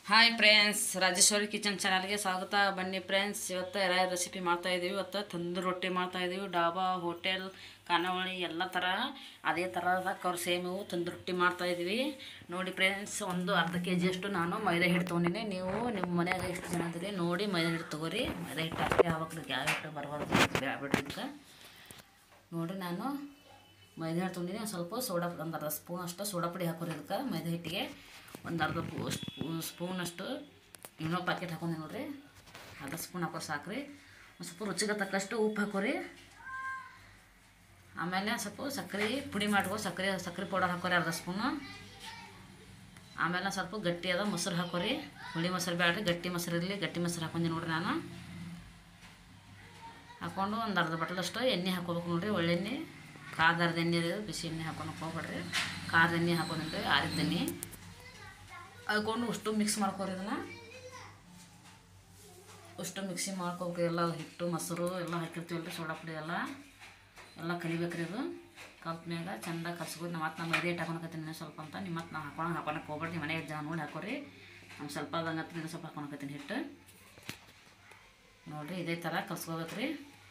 hi friends Rajeshwari kitchen ಚಾನಲ್ಗೆ ಸ್ವಾಗತ ಬನ್ನಿ ಫ್ರೆಂಡ್ಸ್ ಇವತ್ತು ಎಲ್ಲ ರೆಸಿಪಿ ಮಾಡ್ತಾ ಇದೀವಿ ಇವತ್ತು ತಂದೂರಿ ರೊಟ್ಟಿ ಮಾಡ್ತಾ ಇದೀವಿ ಡಾಬಾ ಹೋಟೆಲ್ ಖಾನಾವಳಿ ಎಲ್ಲ ಥರ ಅದೇ ಥರದ ಕರ್ ಸೇಮು ತಂದೂರಿ ರೊಟ್ಟಿ ಮಾಡ್ತಾ ಇದೀವಿ ನೋಡಿ ಫ್ರೆಂಡ್ಸ್ ಒಂದು ಅರ್ಧ ಕೆ ಜಿಯಷ್ಟು ನಾನು ಮೈದಾ ಹಿಟ್ಟು ತೊಗೊಂಡಿನಿ ನೀವು ನಿಮ್ಮ ಮನ್ಯಾಗ ಎಷ್ಟು ಜನ ಇದ್ದೀರಿ ನೋಡಿ ಮೈದಾ ಹಿಟ್ಟು ತೊಗೋರಿ ಮೈದಾ ಹಿಟ್ಟು ಅಷ್ಟೇ ಆಗ್ಬೇಕು ಯಾವ ಹಿಟ್ಟು ಬರಬಾರ್ದು ಬಿಡ್ರಿ ಇದಕ್ಕೆ ನೋಡಿ ನಾನು ಮೈದಾ ಹಿಟ್ಟು ತೊಗೊಂಡಿನಿ ಒಂದು ಸ್ವಲ್ಪ ಸೋಡಾ ಒಂದು ಅರ್ಧ ಸ್ಪೂನ್ ಅಷ್ಟು ಸೋಡಾ ಪುಡಿ ಹಾಕೋರಿ ಇದಕ್ಕೆ ಮೈದಾ ಹಿಟ್ಟಿಗೆ ಒಂದು ಅರ್ಧ ಸ್ಪೂನಷ್ಟು ಇನ್ನೋ ಪ್ಯಾಕೆಟ್ ಹಾಕೊಂಡಿ ನೋಡ್ರಿ ಅರ್ಧ ಸ್ಪೂನ್ ಹಾಕೋ ಸಾಕ್ರಿ ಒಂದು ಸ್ವಲ್ಪ ರುಚಿಗೆ ತಕ್ಕಷ್ಟು ಉಪ್ಪು ಹಾಕೋರಿ ಆಮೇಲೆ ಸ್ವಲ್ಪ ಸಕ್ಕರೆ ಪುಡಿ ಮಾಡ್ಕೊ ಸಕ್ಕರೆ ಸಕ್ಕರೆ ಪೌಡರ್ ಹಾಕೋರಿ ಅರ್ಧ ಸ್ಪೂನು ಆಮೇಲೆ ಸ್ವಲ್ಪ ಗಟ್ಟಿ ಅದ ಮೊಸರು ಹಾಕೋರಿ ಹುಳಿ ಮೊಸರು ಬೇಡ್ರಿ ಗಟ್ಟಿ ಮೊಸರು ಇರಲಿ ಗಟ್ಟಿ ಮೊಸರು ಹಾಕೊಂಡಿ ನೋಡ್ರಿ ನಾನು ಹಾಕ್ಕೊಂಡು ಒಂದು ಅರ್ಧ ಬಟ್ಟಲಷ್ಟು ಎಣ್ಣೆ ಹಾಕೋಬೇಕು ನೋಡ್ರಿ ಒಳ್ಳೆಣ್ಣೆ ಕಾದಾರದ ಎಣ್ಣೆ ಇದೆ ಬಿಸಿ ಎಣ್ಣೆ ಹಾಕೊಂಡು ಹೋಗ್ಬೇಡ್ರಿ ಖಾರದ ಎಣ್ಣೆ ಹಾಕೊಂಡ್ರಿ ಆರಿದ ಎಣ್ಣೆ ಹಾಕೊಂಡು ಅಷ್ಟು ಮಿಕ್ಸ್ ಮಾಡ್ಕೊರಿ ಇದನ್ನು ಅಷ್ಟು ಮಿಕ್ಸಿ ಮಾಡ್ಕೋಬೇಕು ಎಲ್ಲ ಹಿಟ್ಟು ಮೊಸರು ಎಲ್ಲ ಹಾಕಿರ್ತೀವಲ್ರಿ ಸೋಡಾ ಪುಡಿ ಎಲ್ಲ ಎಲ್ಲ ಕಲಿಬೇಕ್ರಿ ಇದು ಕಲ್ತ್ಮ್ಯಾಗ ಚಂದ ಕಲ್ಸ್ಬೋದು ನಾವು ಮತ್ತೆ ನಾನು ಮೈದೆ ಹಿಟ್ಟು ಹಾಕೊಳಕತ್ತೀನಿ ಸ್ವಲ್ಪ ಅಂತ ನಿಮ್ಮ ಮತ್ತೆ ನಾವು ಹಾಕೊಂಡು ಹಾಕೊಳಕ್ಕೆ ಹೋಗ್ಬೇಡ್ರಿ ಮನೆಗೆ ಜನ ನೋಡಿ ಹಾಕೋರಿ ನಮ್ಮ ಸ್ವಲ್ಪ ಅದಂಗೆ ಹತ್ತಿರ ಸ್ವಲ್ಪ ಹಾಕೊಳಕತ್ತೀನಿ ಹಿಟ್ಟು ನೋಡಿರಿ ಇದೇ ಥರ ಕಲ್ಸ್ಕೋಬೇಕ್ರಿ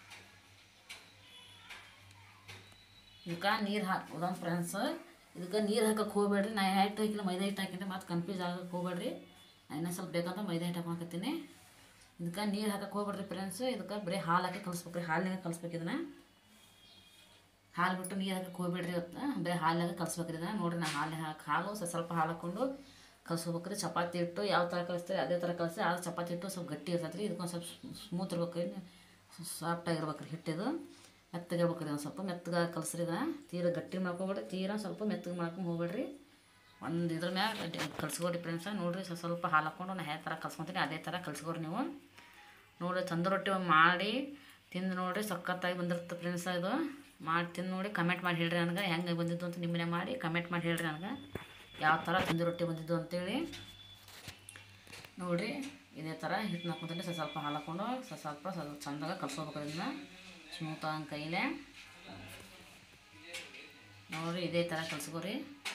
ಇದಕ್ಕೆ ನೀರು ಹಾಕಿ ಉದಾಹರಣೆ ಫ್ರೆಂಡ್ಸ್ ಇದಕ್ಕೆ ನೀರು ಹಾಕಕ್ಕೆ ಹೋಗ್ಬೇಡ್ರಿ ನಾ ಹಿಟ್ಟು ಹಾಕಿಲ್ಲ ಮೈದಾ ಹಿಟ್ಟು ಹಾಕಿದ್ರೆ ಮತ್ತೆ ಕನ್ಫ್ಯೂಸ್ ಆಗಕ್ಕೆ ಹೋಗ್ಬೇಡ್ರಿ ನಾ ಇನ್ನೂ ಸ್ವಲ್ಪ ಬೇಕಂತ ಮೈದಾ ಹಿಟ್ಟು ಹಾಕೊಳಕತ್ತೀನಿ ಇದಕ್ಕೆ ನೀರು ಹಾಕಕ್ಕೆ ಹೋಗ್ಬೇಡ್ರಿ ಫ್ರೆಂಡ್ಸ್ ಇದಕ್ಕೆ ಬರೀ ಹಾಲು ಹಾಕಿ ಕಲಿಸ್ಬೇಕ್ರಿ ಹಾಲಿನಾಗ ಕಲಿಸ್ಬೇಕು ಇದನ್ನ ಹಾಲು ಬಿಟ್ಟು ನೀರು ಹಾಕಕ್ಕೆ ಹೋಗ್ಬೇಡ್ರಿ ಇವತ್ತು ಬರೀ ಹಾಲಿನಾಗ ಕಲಿಸ್ಬೇಕ್ರಿ ಇದನ್ನ ನೋಡ್ರಿ ನಾ ಹಾಲು ಹಾಕಿ ಹಾಲು ಸ್ವಲ್ಪ ಸ್ವಲ್ಪ ಹಾಲು ಹಾಕ್ಕೊಂಡು ಕಲ್ಸ್ಕೋಬೇಕ್ರಿ ಚಪಾತಿ ಹಿಟ್ಟು ಯಾವ ಥರ ಕಲಿಸ್ತೀರಿ ಅದೇ ಥರ ಕಲಿಸಿ ಆದ್ರೆ ಚಪಾತಿ ಹಿಟ್ಟು ಸ್ವಲ್ಪ ಗಟ್ಟಿ ಇರ್ತೈತೆ ರೀ ಇದಕ್ಕೊಂದು ಸ್ವಲ್ಪ ಸ್ಮೂತ್ ಇರ್ಬೇಕ್ರಿ ಸಾಫ್ಟಾಗಿರ್ಬೇಕ್ರಿ ಹಿಟ್ಟಿದು ಮೆತ್ತಗೆ ಇರ್ಬೇಕ್ರಿ ಒಂದು ಸ್ವಲ್ಪ ಮೆತ್ತಗೆ ಕಲಸ್ರಿ ಇದನ್ನ ತೀರ ಗಟ್ಟಿ ಮಾಡ್ಕೊಬೇಡ್ರಿ ತೀರ ಸ್ವಲ್ಪ ಮೆತ್ತಗೆ ಮಾಡ್ಕೊಂಡು ಹೋಗ್ಬೇಡ್ರಿ ಒಂದು ಇದ್ರ ಮ್ಯಾಗ ಕಲ್ಸ್ಕೊಡ್ರಿ ಫ್ರೆಂಡ್ಸ ನೋಡಿರಿ ಸ್ವಲ್ಪ ಸ್ವಲ್ಪ ಹಾಲು ಹಾಕ್ಕೊಂಡು ನಾ ಯಾವ ಥರ ಕಲ್ಸ್ಕೊತೀನಿ ಅದೇ ಥರ ಕಲ್ಸ್ಕೊಡ್ರಿ ನೀವು ನೋಡಿರಿ ತಂದು ರೊಟ್ಟಿ ಒಂದು ಮಾಡಿ ತಿಂದು ನೋಡಿರಿ ಸಖತ್ತಾಗಿ ಬಂದಿರುತ್ತೆ ಫ್ರೆಂಡ್ಸ ಇದು ಮಾಡಿ ತಿಂದು ನೋಡಿ ಕಮೆಂಟ್ ಮಾಡಿ ಹೇಳ್ರಿ ನನಗೆ ಹೆಂಗೆ ಬಂದಿದ್ದು ಅಂತ ನಿಮ್ಮನೆ ಮಾಡಿ ಕಮೆಂಟ್ ಮಾಡಿ ಹೇಳ್ರಿ ನನಗೆ ಯಾವ ಥರ ತಂದು ರೊಟ್ಟಿ ಬಂದಿದ್ದು ಅಂತೇಳಿ ನೋಡಿರಿ ಇದೇ ಥರ ಹಿಟ್ಟು ಹಾಕ್ಕೊಂತೀನಿ ಸ್ವಲ್ಪ ಸ್ವಲ್ಪ ಹಾಲು ಹಾಕ್ಕೊಂಡು ಸ್ವಲ್ಪ ಸ್ವಲ್ಪ ಸ್ವಲ್ಪ ಚಂದಾಗ ಕಲ್ಸ್ಕೋಬೇಕು ಇದನ್ನ ಸ್ಮೂತ್ ಹಂಗೆ ಕೈಲೇ ನೋಡಿರಿ ಇದೇ ಥರ ಕಲ್ಸ್ಕೊರಿ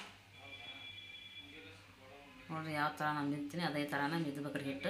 ನೋಡಿರಿ ಯಾವ ಥರ ನಾನು ಮಿದ್ತೀನಿ ಅದೇ ಥರನ ಮಿದ್ಬೇಕ್ರಿ ಹಿಟ್ಟು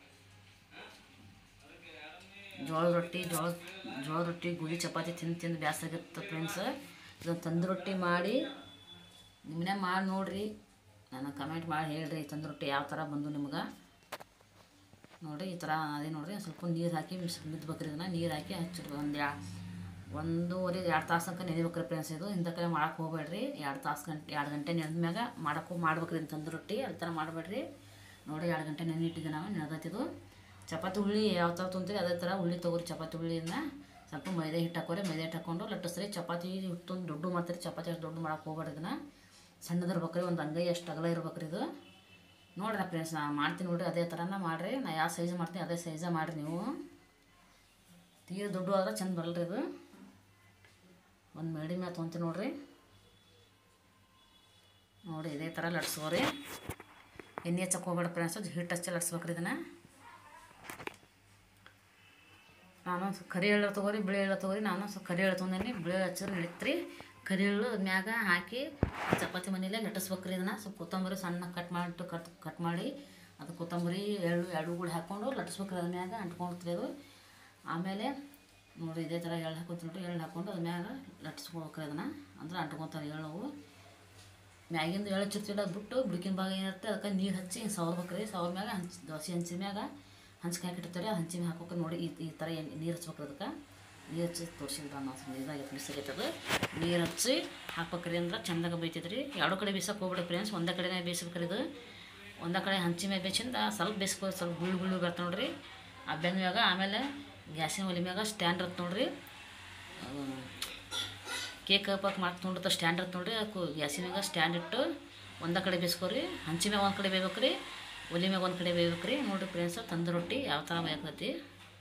ಜೋಳದ ರೊಟ್ಟಿ ಜೋಳ ಜೋಳದ ರೊಟ್ಟಿ ಗೋಧಿ ಚಪಾತಿ ತಿಂದು ತಿಂದು ಬ್ಯಾಸಾಗಿರುತ್ತೆ ಫ್ರೆಂಡ್ಸ್ ಇದೊಂದು ತಂದು ರೊಟ್ಟಿ ಮಾಡಿ ನಿಮ್ಮನೆ ಮಾಡಿ ನೋಡಿರಿ ನನಗೆ ಕಮೆಂಟ್ ಮಾಡಿ ಹೇಳ್ರಿ ತಂದು ರೊಟ್ಟಿ ಯಾವ ಥರ ಬಂದು ನಿಮ್ಗೆ ನೋಡಿರಿ ಈ ಥರ ಅದೇ ನೋಡಿರಿ ಸ್ವಲ್ಪ ನೀರು ಹಾಕಿ ಮಿಸ್ ಮಿದ್ಬೇಕ್ರಿ ಇದನ್ನು ನೀರು ಹಾಕಿ ಹಚ್ಚಿಡ್ಬೇಕು ಒಂದು ಯಾ ಒಂದೂವರೆ ಎರಡು ತಾಸು ತನಕ ನೆನೆಬೇಕ್ರಿ ಫ್ರೆಂಡ್ಸ್ ಇದು ಇಂಥ ಕಡೆ ಮಾಡಕ್ಕೆ ಹೋಗ್ಬೇಡ್ರಿ ಎರಡು ತಾಸು ಗಂಟೆ ಎರಡು ಗಂಟೆ ನೆನೆದ ಮ್ಯಾಗ ಮಾಡಕ್ಕೆ ಮಾಡ್ಬೇಕ್ರಿ ತಂದು ರೊಟ್ಟಿ ಅದೇ ಥರ ಮಾಡಬೇಡ್ರಿ ನೋಡಿ ಎರಡು ಗಂಟೆ ನೆನಿಟ್ಟಿದ್ದೆ ನಾವು ನೆನೆದತ್ತಿದು ಚಪಾತಿ ಹುಳಿ ಯಾವ ಥರ ತುಂತೀರಿ ಅದೇ ಥರ ಹುಳಿ ತೊಗೊರಿ ಚಪಾತಿ ಹುಳಿನ ಸ್ವಲ್ಪ ಮೈದಾ ಹಿಟ್ಟು ಹಾಕೋರಿ ಮೈದಾ ಹಿಟ್ಟು ಹಾಕ್ಕೊಂಡು ಲಟ್ಟಿಸ್ರಿ ಚಪಾತಿ ಹಿಟ್ಟು ದೊಡ್ಡ ಮಾಡ್ತೀರಿ ಚಪಾತಿ ಅಷ್ಟು ದೊಡ್ಡ ಮಾಡಕ್ಕೆ ಹೋಗ್ಬೇಡ್ರಿ ಇದನ್ನು ಸಣ್ಣದಿರ್ಬೇಕ್ರಿ ಒಂದು ಅಂಗೈ ಅಷ್ಟು ಅಗಲ ಇರ್ಬೇಕ್ರಿ ಇದು ನೋಡ್ರಿ ಫ್ರೆಂಡ್ಸ್ ನಾನು ಮಾಡ್ತೀನಿ ನೋಡ್ರಿ ಅದೇ ಥರನ ಮಾಡಿರಿ ನಾ ಯಾವ ಸೈಜ್ ಮಾಡ್ತೀನಿ ಅದೇ ಸೈಜ ಮಾಡಿರಿ ನೀವು ತೀರ ದುಡ್ಡು ಆದ್ರೆ ಚಂದ ಬರಲ್ರಿ ಇದು ಒಂದು ಮೇಡಿ ಮ್ಯಾಲ ತೊಗೊಂತೀನಿ ನೋಡ್ರಿ ನೋಡಿ ಇದೇ ಥರ ಲಟ್ಸ್ಕೋರಿ ಎಣ್ಣೆ ಹಚ್ಚಕ್ಕೆ ಹೋಗ್ಬೇಡ ಫ್ರೆಂಡ್ಸ್ ಹಿಟ್ಟು ಹಚ್ಚಿ ಲಟ್ಸ್ಬೇಕ್ರಿ ಇದನ್ನು ನಾನು ಸ್ವಲ್ಪ ಕರಿ ಎಳ್ಳು ತೊಗೊರಿ ಬಿಳಿ ಎಳ್ಳು ತೊಗೊರಿ ನಾನು ಸ್ವಲ್ಪ ಕರಿ ಎಳ್ಳು ತೊಗೊಂಡೇನಿ ಬಿಳಿ ಎಳ್ಳು ಹಚ್ಚಿದ್ರೆ ನಡೀತ್ರಿ ಕರಿ ಎಳ್ಳು ಮ್ಯಾಗ ಹಾಕಿ ಚಪಾತಿ ಮನೇಲೆ ಲಟ್ಟಿಸ್ಬೇಕ್ರಿ ಇದನ್ನು ಸ್ವಲ್ಪ ಕೊತ್ತಂಬರಿ ಸಣ್ಣ ಕಟ್ ಮಾಡಿಟ್ಟು ಕಟ್ ಕಟ್ ಮಾಡಿ ಅದು ಕೊತ್ತಂಬರಿ ಎಳ್ಳು ಎಳ್ಳು ಕೂಡ ಹಾಕ್ಕೊಂಡು ಲಟ್ಟಿಸ್ಬೇಕ್ರಿ ಅದ್ರ ಮ್ಯಾಗ ಅಂಟ್ಕೊಳ್ತೀರಿ ಅದು ಆಮೇಲೆ ನೋಡಿರಿ ಇದೇ ಥರ ಎಳ್ಳು ಹಾಕೋತೀವಿ ನೋಡಿರಿ ಎಳ್ಳು ಹಾಕ್ಕೊಂಡು ಅದ್ರ ಮ್ಯಾಗ ಲಟ್ಟಿಸ್ಕೊಬೇಕ್ರಿ ಅದನ್ನು ಅಂದ್ರೆ ಅಂಟ್ಕೊತಾರೆ ಎಳ್ಳು ಮ್ಯಾಗಿಂದ ಎಳ್ಳು ಚಿರ್ಚಿಡ ಬಿಟ್ಟು ಬಿಡ್ಕಿನ ಭಾಗ ಏನಿರುತ್ತೆ ಅದಕ್ಕೆ ನೀರು ಹಚ್ಚಿ ಸವರ್ಬೇಕ್ರಿ ಸವರ್ ಮ್ಯಾಗ ಹಂಚ್ ದೋಸೆ ಹಂಚಿದ ಮ್ಯಾಗ ಹಂಚ್ಕೆ ಹಾಕಿರ್ತಾರೆ ಆ ಹಂಚಿನ ಹಾಕೋಕೆ ನೋಡಿ ಈ ಈ ಥರ ಎಣ್ಣೆ ನೀರು ಹಚ್ಬೇಕು ಅದಕ್ಕೆ ನೀರು ಹಚ್ಚಿ ತೋರಿಸಿದ್ರ ನಾವು ನೀರಾಗೈತೆ ಬಿಸಿಗೈತದು ನೀರು ಹಚ್ಚಿ ಹಾಕ್ಬೇಕ್ರಿ ಅಂದ್ರೆ ಚಂದಾಗ ಬೇಯ್ತೈತ್ರಿ ಎರಡು ಕಡೆ ಬೇಯಿಸಕ್ಕೆ ಹೋಗ್ಬಿಡಿ ಫ್ರೆಂಡ್ಸ್ ಒಂದೇ ಕಡೆನೇ ಬೇಯಿಸ್ಬೇಕ್ರಿ ಇದು ಒಂದೇ ಕಡೆ ಹಂಚಿ ಮೇಲೆ ಬೇಯಿಸಿಂದ ಸ್ವಲ್ಪ ಬೇಯಿಸ್ಕೊ ಸ್ವಲ್ಪ ಗುಳ್ಳು ಗುಳ್ಳು ಬರ್ತ ನೋಡ್ರಿ ಆ ಬೆಂದ ಆಮೇಲೆ ಗ್ಯಾಸಿನ ಒಲೆ ಮ್ಯಾಗ ಸ್ಟ್ಯಾಂಡ್ ಇರುತ್ತೆ ನೋಡ್ರಿ ಅದು ಕೇಕ್ ಪಾಕ್ ಮಾಡ್ತಾ ನೋಡಿರ್ತ ಸ್ಟ್ಯಾಂಡ್ ಇರುತ್ತೆ ನೋಡ್ರಿ ಅದಕ್ಕೆ ಗ್ಯಾಸಿನ ಮ್ಯಾಗ ಸ್ಟ್ಯಾಂಡ್ ಇಟ್ಟು ಒಂದೇ ಕಡೆ ಬೇಯಿಸ್ಕೊರಿ ಹಂಚಿ ಮ್ಯಾಗ ಒಂದು ಕಡೆ ಬೇಯ್ಬೇಕ್ರಿ ಒಲೆ ಮ್ಯಾಗ ಒಂದು ಕಡೆ ಬೇಯ್ಬೇಕ್ರಿ ನೋಡಿರಿ ಫ್ರೆಂಡ್ಸ್ ತಂದು ರೊಟ್ಟಿ ಯಾವ ಥರ ಬೇಕೈತಿ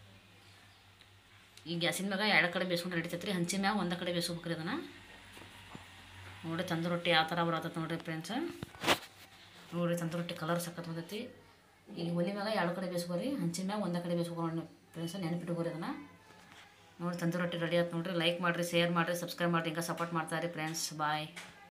ಈ ಗ್ಯಾಸಿನ ಮ್ಯಾಗ ಎರಡು ಕಡೆ ಬೇಯಿಸ್ಕೊಂಡು ನಡಿತೈತೆ ರೀ ಹಂಚಿನ ಮ್ಯಾಗ ಒಂದೇ ಕಡೆ ಬೇಯಿಸ್ಬೇಕ್ರಿ ಅದನ್ನು ನೋಡಿ ತಂದು ರೊಟ್ಟಿ ಯಾವ ಥರ ಬರತ್ತೈತೆ ನೋಡಿರಿ ಫ್ರೆಂಡ್ಸ್ ನೋಡಿರಿ ತಂದು ರೊಟ್ಟಿ ಕಲರ್ ಸಖತ್ ಬಂದೈತಿ ಈಗ ಒಲೆ ಮ್ಯಾಗ ಎರಡು ಕಡೆ ಬೇಯಿಸ್ಕೊರಿ ಹಂಚಿನ ಮ್ಯಾಗ ಒಂದೇ ಕಡೆ ಬೇಯಿಸ್ಕೊಂಡು ಫ್ರೆಂಡ್ಸ್ ನೆನಪಿಟ್ಕೋರಿ ಅದನ್ನು ನೋಡಿ ತಂದು ರೊಟ್ಟಿ ರೆಡಿ ಆಯ್ತು ನೋಡಿರಿ ಲೈಕ್ ಮಾಡಿರಿ ಶೇರ್ ಮಾಡಿರಿ ಸಬ್ಸ್ಕ್ರೈಬ್ ಮಾಡಿರಿ ಹಿಂಗೆ ಸಪೋರ್ಟ್ ಮಾಡ್ತಾರೆ ಫ್ರೆಂಡ್ಸ್ ಬಾಯ್